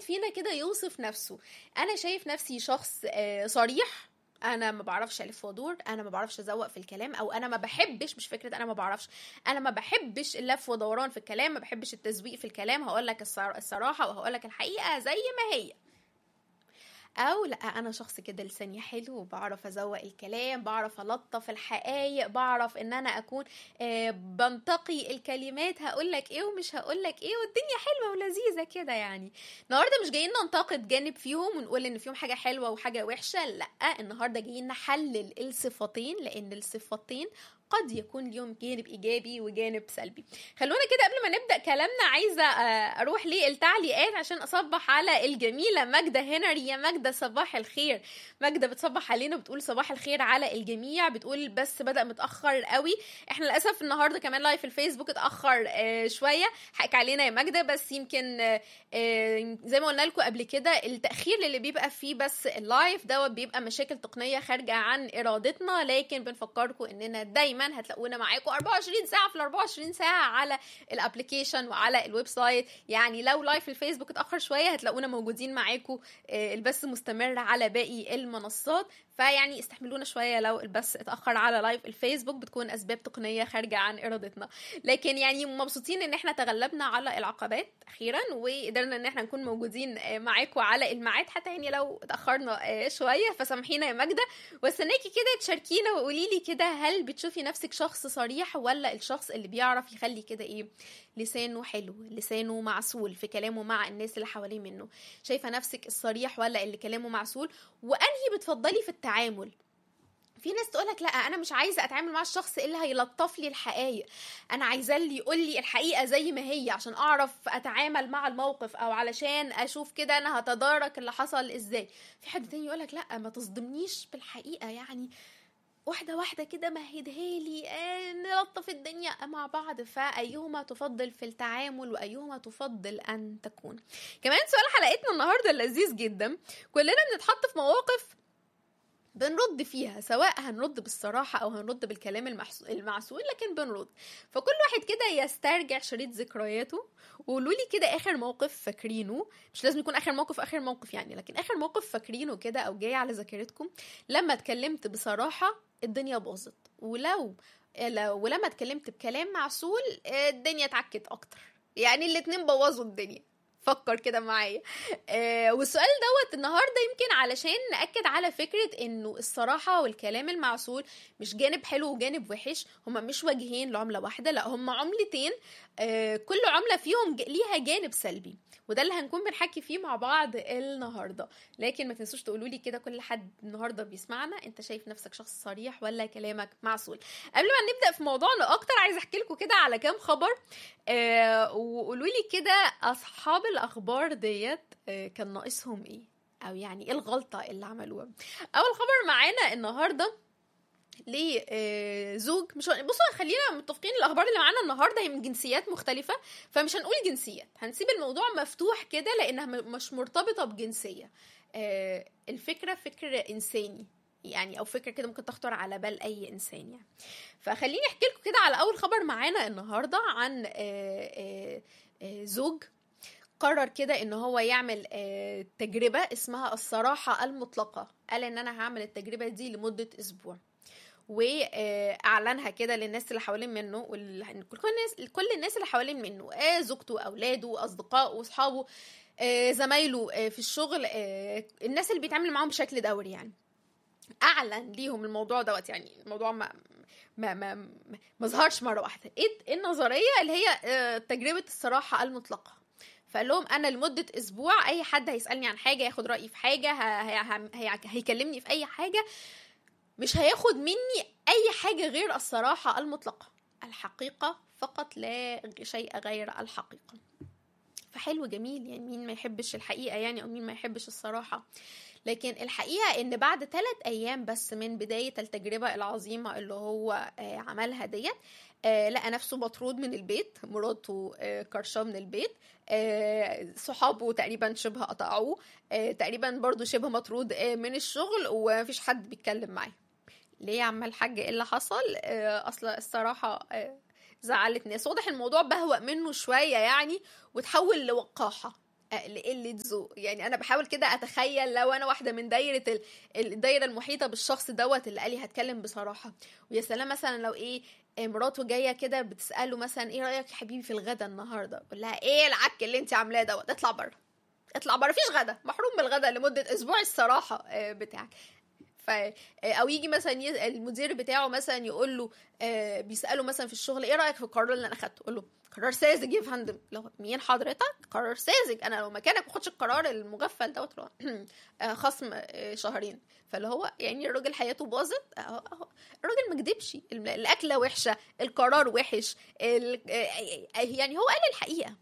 فينا كده يوصف نفسه انا شايف نفسي شخص آه، صريح انا ما بعرفش الف وادور انا ما بعرفش ازوق في الكلام او انا ما بحبش مش فكره انا ما بعرفش انا ما بحبش اللف ودوران في الكلام ما بحبش التزويق في الكلام هقول لك الصراحه وهقول لك الحقيقه زي ما هي او لا انا شخص كده لساني حلو وبعرف ازوق الكلام بعرف الطف الحقائق بعرف ان انا اكون آه، بنتقي الكلمات هقول لك ايه ومش هقول لك ايه والدنيا حلوه ولذيذه كده يعني النهارده مش جايين ننتقد جانب فيهم ونقول ان فيهم حاجه حلوه وحاجه وحشه لا النهارده جايين نحلل الصفتين لان الصفتين قد يكون ليهم جانب ايجابي وجانب سلبي خلونا كده قبل ما نبدا كلامنا عايزه آه، اروح للتعليقات عشان اصبح على الجميله ماجده هنري يا ماجده صباح الخير ماجده بتصبح علينا بتقول صباح الخير على الجميع بتقول بس بدا متاخر قوي احنا للاسف النهارده كمان لايف الفيسبوك اتاخر آه، شويه حق علينا يا ماجده بس يمكن آه، آه، زي ما قلنا لكم قبل كده التاخير اللي بيبقى فيه بس اللايف دوت بيبقى مشاكل تقنيه خارجه عن ارادتنا لكن بنفكركم اننا دايما هتلاقونا معاكم 24 ساعه في ال 24 ساعه على الابلكيشن وعلى الويب سايت يعني لو لايف الفيسبوك اتاخر شويه هتلاقونا موجودين معاكم آه، البث مستمر على باقي المنصات فيعني استحملونا شويه لو البث اتاخر على لايف الفيسبوك بتكون اسباب تقنيه خارجه عن ارادتنا لكن يعني مبسوطين ان احنا تغلبنا على العقبات اخيرا وقدرنا ان احنا نكون موجودين آه، معاكم على الميعاد حتى يعني لو اتاخرنا آه، شويه فسامحينا يا ماجده واستناكي كده تشاركينا وقولي لي كده هل بتشوفي نفسك شخص صريح ولا الشخص اللي بيعرف يخلي كده ايه لسانه حلو لسانه معسول في كلامه مع الناس اللي حواليه منه شايفه نفسك الصريح ولا اللي كلامه معسول وانهي بتفضلي في التعامل في ناس تقولك لا انا مش عايزه اتعامل مع الشخص اللي هيلطف لي الحقائق انا عايزاه اللي يقول لي الحقيقه زي ما هي عشان اعرف اتعامل مع الموقف او علشان اشوف كده انا هتدارك اللي حصل ازاي في حد تاني يقولك لا ما تصدمنيش بالحقيقه يعني واحدة واحدة كده مهدها لي آه نلطف الدنيا مع بعض فأيهما تفضل في التعامل وأيهما تفضل أن تكون كمان سؤال حلقتنا النهاردة لذيذ جدا كلنا بنتحط في مواقف بنرد فيها سواء هنرد بالصراحة أو هنرد بالكلام المحسو- المعسول لكن بنرد فكل واحد كده يسترجع شريط ذكرياته وقولوا لي كده آخر موقف فاكرينه مش لازم يكون آخر موقف آخر موقف يعني لكن آخر موقف فاكرينه كده أو جاي على ذاكرتكم لما اتكلمت بصراحة الدنيا باظت ولو لو ولما اتكلمت بكلام معسول الدنيا اتعكت أكتر يعني الاتنين بوظوا الدنيا فكر كده معايا آه والسؤال دوت النهارده يمكن علشان ناكد على فكره انه الصراحه والكلام المعسول مش جانب حلو وجانب وحش هما مش وجهين لعمله واحده لا هما عملتين آه كل عمله فيهم ج- ليها جانب سلبي وده اللي هنكون بنحكي فيه مع بعض النهارده لكن ما تنسوش تقولوا لي كده كل حد النهارده بيسمعنا انت شايف نفسك شخص صريح ولا كلامك معسول قبل ما نبدا في موضوعنا اكتر عايز احكي لكم كده على كام خبر آه وقولوا لي كده اصحاب الاخبار ديت آه كان ناقصهم ايه او يعني ايه الغلطه اللي عملوها اول خبر معانا النهارده لزوج مش هن- بصوا خلينا متفقين الاخبار اللي معانا النهارده هي من جنسيات مختلفه فمش هنقول جنسيات هنسيب الموضوع مفتوح كده لانها م- مش مرتبطه بجنسيه آه، الفكره فكر انساني يعني او فكره كده ممكن تخطر على بال اي انسان يعني فخليني احكي لكم كده على اول خبر معانا النهارده عن آه، آه، آه، زوج قرر كده ان هو يعمل آه، تجربه اسمها الصراحه المطلقه قال ان انا هعمل التجربه دي لمده اسبوع واعلنها كده للناس اللي حوالين منه وال- كل الناس كل الناس اللي حوالين منه آه زوجته اولاده اصدقائه اصحابه آه زمايله آه في الشغل آه الناس اللي بيتعامل معاهم بشكل دوري يعني اعلن ليهم الموضوع دوت يعني الموضوع ما ما ما ما- ما ظهرش مره واحده ايه إيه النظريه اللي هي آه، تجربه الصراحه المطلقه فقال لهم انا لمده اسبوع اي حد هيسالني عن حاجه ياخد رايي في حاجه ه- هي- هي- هيكلمني في اي حاجه مش هياخد مني اي حاجه غير الصراحه المطلقه الحقيقه فقط لا شيء غير الحقيقه فحلو جميل يعني مين ما يحبش الحقيقه يعني او مين ما يحبش الصراحه لكن الحقيقه ان بعد ثلاث ايام بس من بدايه التجربه العظيمه اللي هو آه، عملها ديت آه، لقى نفسه مطرود من البيت مراته آه، كرشاه من البيت آه، صحابه تقريبا شبه قطعوه آه، تقريبا برضو شبه مطرود آه، من الشغل ومفيش حد بيتكلم معاه ليه يا عم الحاج ايه اللي حصل آه، اصل الصراحه آه، زعلت ناس واضح الموضوع بهوأ منه شويه يعني وتحول لوقاحه آه، لقله ذوق يعني انا بحاول كده اتخيل لو انا واحده من دايره ال- الدايره المحيطه بالشخص دوت اللي قال لي هتكلم بصراحه ويا سلام مثلا لو ايه آه، مراته جايه كده بتساله مثلا ايه رايك يا حبيبي في الغدا النهارده يقول لها ايه العك اللي انت عاملاه دوت اطلع بره اطلع بره مفيش غدا محروم من الغدا لمده اسبوع الصراحه آه، بتاعك ف او يجي مثلا ي- المدير بتاعه مثلا يقول له آه، بيساله مثلا في الشغل ايه رايك في القرار اللي انا اخدته يقول له قرار ساذج يا فندم لو مين حضرتك قرار ساذج انا لو مكانك ما اخدش القرار المغفل دوت اللي هو آه، خصم آه، شهرين فاللي هو يعني الراجل حياته باظت أهو- أهو. الراجل ما كدبش الم- الاكله وحشه القرار وحش ال- آه، آه، يعني هو قال الحقيقه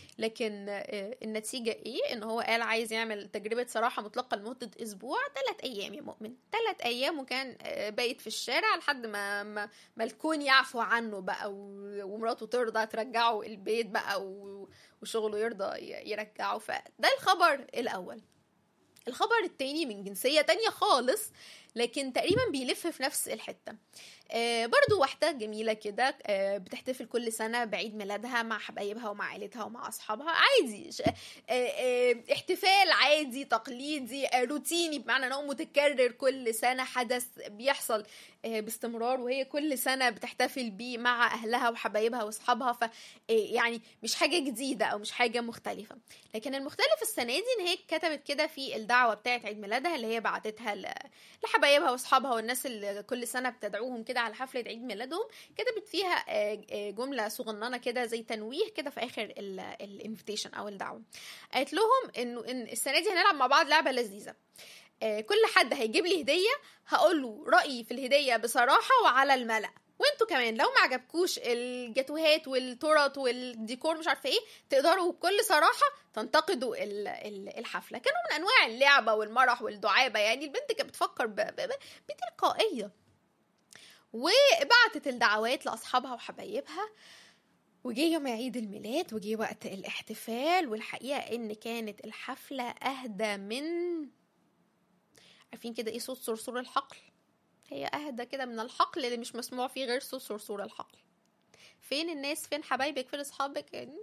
لكن آه، النتيجة ايه ان هو قال عايز يعمل تجربة صراحة مطلقة لمدة اسبوع ثلاث ايام يا مؤمن ثلاث ايام وكان آه، بايت في الشارع لحد ما ما, ما الكون يعفو عنه بقى و- ومراته ترضى ترجعه البيت بقى و- وشغله يرضى ي- يرجعه فده الخبر الاول الخبر التاني من جنسية تانية خالص لكن تقريبا بيلف في نفس الحتة آه برضو واحدة جميلة كده آه بتحتفل كل سنة بعيد ميلادها مع حبايبها ومع عيلتها ومع أصحابها عادي ش- آه آه احتفال عادي تقليدي آه روتيني بمعنى أنه متكرر كل سنة حدث بيحصل آه باستمرار وهي كل سنة بتحتفل بيه مع أهلها وحبايبها وأصحابها ف آه يعني مش حاجة جديدة أو مش حاجة مختلفة لكن المختلف السنة دي إن هي كتبت كده في الدعوة بتاعة عيد ميلادها اللي هي بعتتها ل- لحبايبها واصحابها والناس اللي كل سنه بتدعوهم كده على حفله عيد ميلادهم كتبت فيها آه، آه، جمله صغننه كده زي تنويه كده في اخر الانفيتيشن او الدعوه قالت لهم انه ان السنه دي هنلعب مع بعض لعبه لذيذه آه، كل حد هيجيب لي هديه هقول له رايي في الهديه بصراحه وعلى الملأ وانتوا كمان لو ما عجبكوش الجاتوهات والتورت والديكور مش عارفه ايه تقدروا بكل صراحه تنتقدوا ال- ال- الحفله كانوا من انواع اللعبه والمرح والدعابه يعني البنت كانت بتفكر ب- ب- ب- بتلقائيه وبعتت الدعوات لاصحابها وحبايبها وجه يوم عيد الميلاد وجه وقت الاحتفال والحقيقه ان كانت الحفله اهدى من عارفين كده ايه صوت صرصور الحقل هي اهدى كده من الحقل اللي مش مسموع فيه غير صوت صرصور الحقل فين الناس فين حبايبك فين اصحابك يعني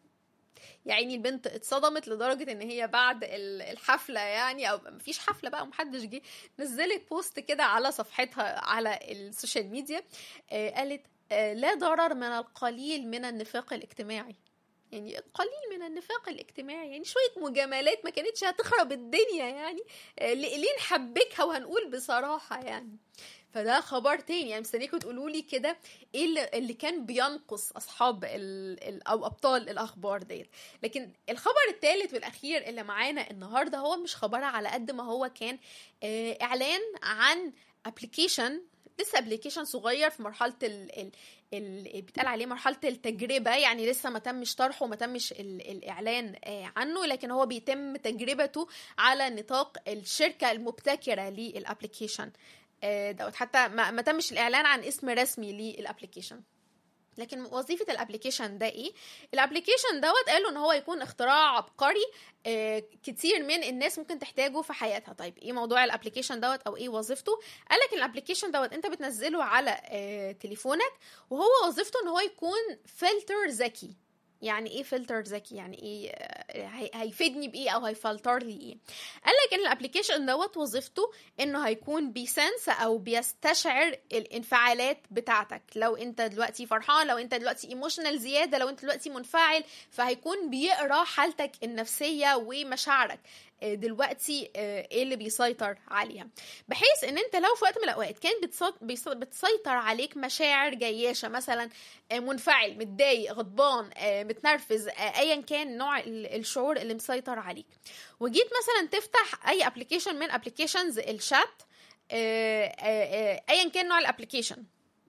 يعني البنت اتصدمت لدرجة ان هي بعد ال- الحفلة يعني او مفيش حفلة بقى ومحدش جه نزلت بوست كده على صفحتها على السوشيال ميديا آه قالت آه لا ضرر من القليل من النفاق الاجتماعي يعني قليل من النفاق الاجتماعي يعني شوية مجاملات ما كانتش هتخرب الدنيا يعني آه، ليه نحبكها وهنقول بصراحة يعني فده خبر تاني يعني مستنيكم تقولوا لي كده ايه اللي, اللي كان بينقص اصحاب ال ال او ابطال الاخبار ديت لكن الخبر الثالث والاخير اللي معانا النهارده هو مش خبر على قد ما هو كان آه، اعلان عن ابلكيشن لسه ابلكيشن صغير في مرحله ال ال ال بيتقال عليه مرحله التجربه يعني لسه ما تمش طرحه وما تمش ال الاعلان آه، عنه لكن هو بيتم تجربته على نطاق الشركه المبتكره للابلكيشن آه، دوت حتى ما, ما تمش الاعلان عن اسم رسمي للابلكيشن لكن وظيفه الابلكيشن ده ايه الابلكيشن دوت قالوا ان هو يكون اختراع عبقري آه، كتير من الناس ممكن تحتاجه في حياتها طيب ايه موضوع الابلكيشن دوت او ايه وظيفته قال لك الابلكيشن دوت انت بتنزله على آه، تليفونك وهو وظيفته ان هو يكون فلتر ذكي يعني ايه فلتر ذكي يعني ايه آه، هي- هيفيدني بايه او هيفلتر لي ايه قال لك ان الابلكيشن دوت وظيفته انه هيكون بيسنس او بيستشعر الانفعالات بتاعتك لو انت دلوقتي فرحان لو انت دلوقتي ايموشنال زياده لو انت دلوقتي منفعل فهيكون بيقرا حالتك النفسيه ومشاعرك آه، دلوقتي آه، ايه اللي بيسيطر عليها بحيث ان انت لو في وقت من الاوقات كان بتص- بيص- بتسيطر عليك مشاعر جياشه مثلا آه، منفعل متضايق غضبان آه، متنرفز آه، ايا كان نوع ال- الشعور اللي مسيطر عليك وجيت مثلا تفتح اي ابلكيشن من ابلكيشنز الشات آه، آه، آه، ايا كان نوع الابلكيشن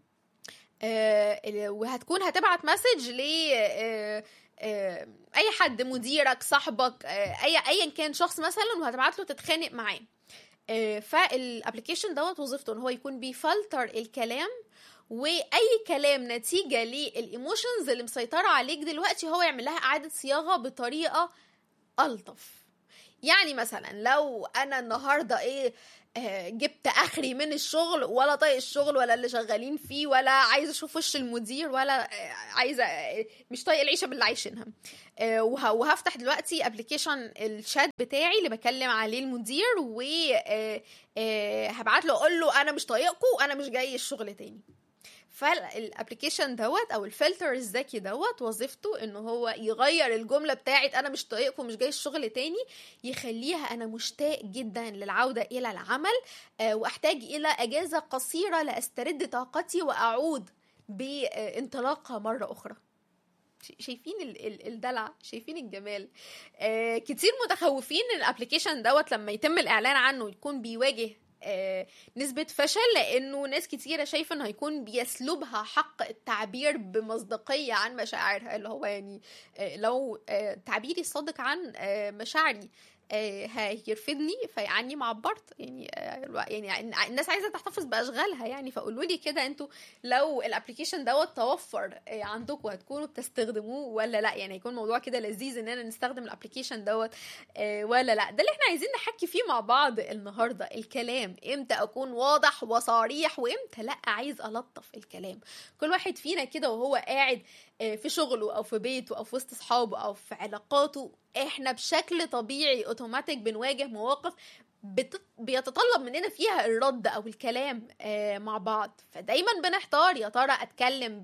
آه، وهتكون هتبعت مسج ل آه، آه، اي حد مديرك صاحبك آه، اي ايا كان شخص مثلا وهتبعت له تتخانق معاه آه، فالابلكيشن دوت وظيفته ان هو يكون بيفلتر الكلام واي كلام نتيجه للايموشنز اللي مسيطره عليك دلوقتي هو يعمل لها اعاده صياغه بطريقه الطف يعني مثلا لو انا النهارده ايه آه، جبت اخري من الشغل ولا طايق الشغل ولا اللي شغالين فيه ولا عايزه اشوف وش المدير ولا آه، عايزه آه، مش طايق العيشه باللي عايشينها آه، وه- وهفتح دلوقتي ابلكيشن الشات بتاعي اللي بكلم عليه المدير وهبعت له اقول له انا مش طايقكم وانا مش جاي الشغل تاني فالابلكيشن دوت او الفلتر الذكي دوت وظيفته ان هو يغير الجمله بتاعت انا مش طايقكم مش جاي الشغل تاني يخليها انا مشتاق جدا للعوده الى العمل آه، واحتاج الى اجازه قصيره لاسترد طاقتي واعود بانطلاقه مره اخرى ش- شايفين ال- ال- الدلع شايفين الجمال آه كتير متخوفين ان الابلكيشن دوت لما يتم الاعلان عنه يكون بيواجه آه نسبة فشل لأنه ناس كتيرة شايفة إنه هيكون بيسلبها حق التعبير بمصداقية عن مشاعرها اللي هو يعني آه لو آه تعبيري صادق عن آه مشاعري آه هيرفدني فيعني ما عبرت يعني آه الوا- يعني الناس عايزه تحتفظ باشغالها يعني فقولوا لي كده انتوا لو الابلكيشن دوت توفر آه، عندكم هتكونوا بتستخدموه ولا لا يعني هيكون موضوع كده لذيذ اننا نستخدم الابلكيشن دوت آه، ولا لا ده اللي احنا عايزين نحكي فيه مع بعض النهارده الكلام امتى اكون واضح وصريح وامتى لا عايز الطف الكلام كل واحد فينا كده وهو قاعد آه، في شغله او في بيته او في وسط اصحابه او في علاقاته احنا بشكل طبيعي اوتوماتيك بنواجه مواقف بت... بيتطلب مننا فيها الرد او الكلام آه مع بعض فدايما بنحتار يا ترى اتكلم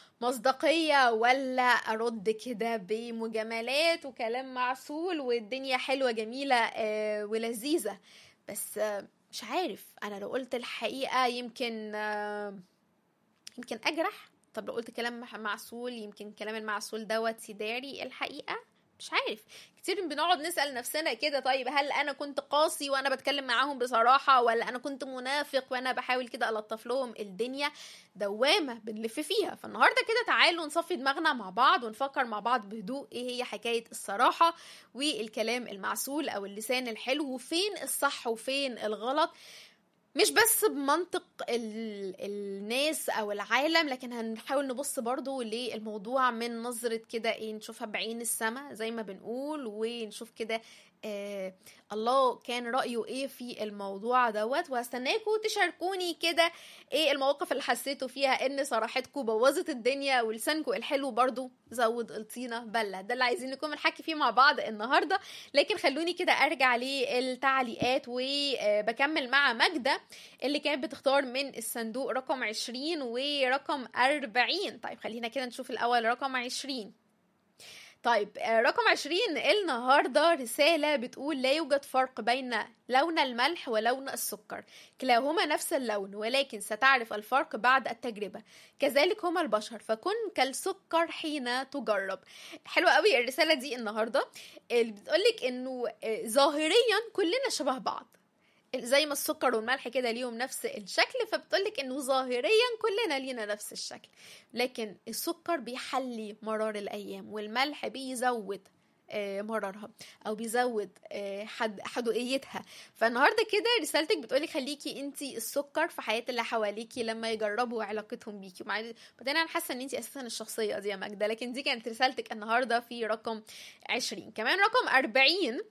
بمصداقية ولا ارد كده بمجاملات وكلام معسول والدنيا حلوة جميلة آه ولذيذة بس آه مش عارف انا لو قلت الحقيقة يمكن آه يمكن اجرح طب لو قلت كلام مح- معسول يمكن كلام المعسول دوت يداري الحقيقة مش عارف كتير بنقعد نسأل نفسنا كده طيب هل أنا كنت قاسي وأنا بتكلم معاهم بصراحة ولا أنا كنت منافق وأنا بحاول كده ألطف لهم الدنيا دوامة بنلف فيها فالنهاردة كده تعالوا نصفي دماغنا مع بعض ونفكر مع بعض بهدوء إيه هي حكاية الصراحة والكلام المعسول أو اللسان الحلو وفين الصح وفين الغلط مش بس بمنطق ال... الناس او العالم لكن هنحاول نبص برضو للموضوع من نظرة كده ايه نشوفها بعين السماء زي ما بنقول ونشوف كده آه الله كان رأيه ايه في الموضوع دوت وهستناكم تشاركوني كده ايه المواقف اللي حسيتوا فيها ان صراحتكم بوظت الدنيا ولسانكم الحلو برضو زود الطينة بلة ده اللي عايزين نكون بنحكي فيه مع بعض النهاردة لكن خلوني كده ارجع للتعليقات وبكمل مع ماجدة اللي كانت بتختار من الصندوق رقم 20 ورقم 40 طيب خلينا كده نشوف الاول رقم 20 طيب آه، رقم 20 النهارده رسالة بتقول لا يوجد فرق بين لون الملح ولون السكر كلاهما نفس اللون ولكن ستعرف الفرق بعد التجربة كذلك هما البشر فكن كالسكر حين تجرب حلوة قوي الرسالة دي النهاردة اللي بتقولك انه آه، ظاهريا كلنا شبه بعض زي ما السكر والملح كده ليهم نفس الشكل فبتقولك انه ظاهريا كلنا لينا نفس الشكل لكن السكر بيحلي مرار الايام والملح بيزود آه، مرارها او بيزود آه، حد حدوقيتها فالنهارده كده رسالتك بتقولك خليكي انتي السكر في حياه اللي حواليكي لما يجربوا علاقتهم بيكي ومع بعدين انا حاسه ان انتي اساسا الشخصيه دي يا ماجده لكن دي كانت رسالتك النهارده في رقم 20 كمان رقم 40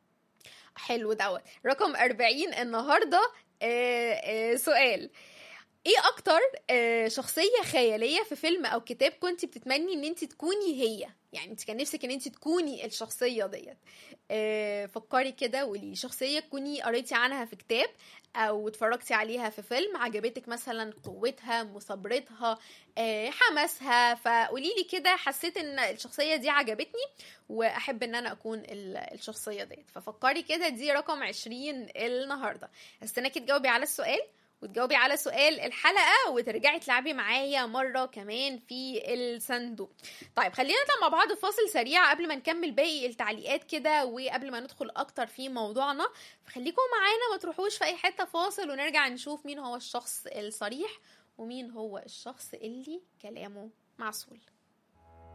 حلو دوت رقم 40 النهارده آه آه سؤال ايه اكتر آه شخصيه خياليه في فيلم او كتاب كنت بتتمني ان انت تكوني هي يعني انت كان نفسك ان انت تكوني الشخصيه ديت آه فكري كده وقولي شخصيه تكوني قريتي عنها في كتاب او اتفرجتي عليها في فيلم عجبتك مثلا قوتها مثابرتها آه حماسها فقولي لي كده حسيت ان الشخصيه دي عجبتني واحب ان انا اكون ال- الشخصيه ديت ففكري كده دي رقم 20 النهارده استناكي تجاوبي على السؤال وتجاوبي على سؤال الحلقة وترجعي تلعبي معايا مرة كمان في الصندوق طيب خلينا نطلع مع بعض فاصل سريع قبل ما نكمل باقي التعليقات كده وقبل ما ندخل اكتر في موضوعنا فخليكم معانا ما تروحوش في اي حتة فاصل ونرجع نشوف مين هو الشخص الصريح ومين هو الشخص اللي كلامه معسول